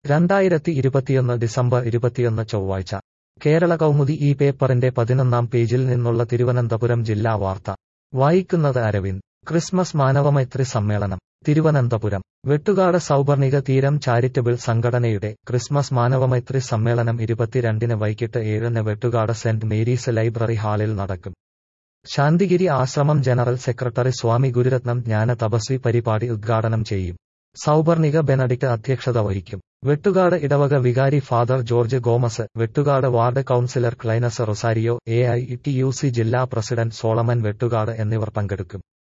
രണ്ടായിരത്തി ഇരുപത്തിയൊന്ന് ഡിസംബർ ഇരുപത്തിയൊന്ന് ചൊവ്വാഴ്ച കേരള കൗമുദി ഈ പേപ്പറിന്റെ പതിനൊന്നാം പേജിൽ നിന്നുള്ള തിരുവനന്തപുരം ജില്ലാ വാർത്ത വായിക്കുന്നത് അരവിന്ദ് ക്രിസ്മസ് മാനവമൈത്രി സമ്മേളനം തിരുവനന്തപുരം വെട്ടുകാട് സൗപർണിക തീരം ചാരിറ്റബിൾ സംഘടനയുടെ ക്രിസ്മസ് മാനവമൈത്രി സമ്മേളനം ഇരുപത്തിരണ്ടിന് വൈകിട്ട് ഏഴിന് വെട്ടുകാട് സെന്റ് മേരീസ് ലൈബ്രറി ഹാളിൽ നടക്കും ശാന്തിഗിരി ആശ്രമം ജനറൽ സെക്രട്ടറി സ്വാമി ഗുരുരത്നം ജ്ഞാന തപസ്വി പരിപാടി ഉദ്ഘാടനം ചെയ്യും സൗപർണിക ബെനഡിക്ട് അധ്യക്ഷത വഹിക്കും വെട്ടുകാട് ഇടവക വികാരി father George Gomez Vettukad ward councillor Clinus Rosario A I T U C ജില്ലാ പ്രസിഡന്റ് സോളമൻ വെട്ടുകാട് എന്നിവർ പങ്കെടുക്കും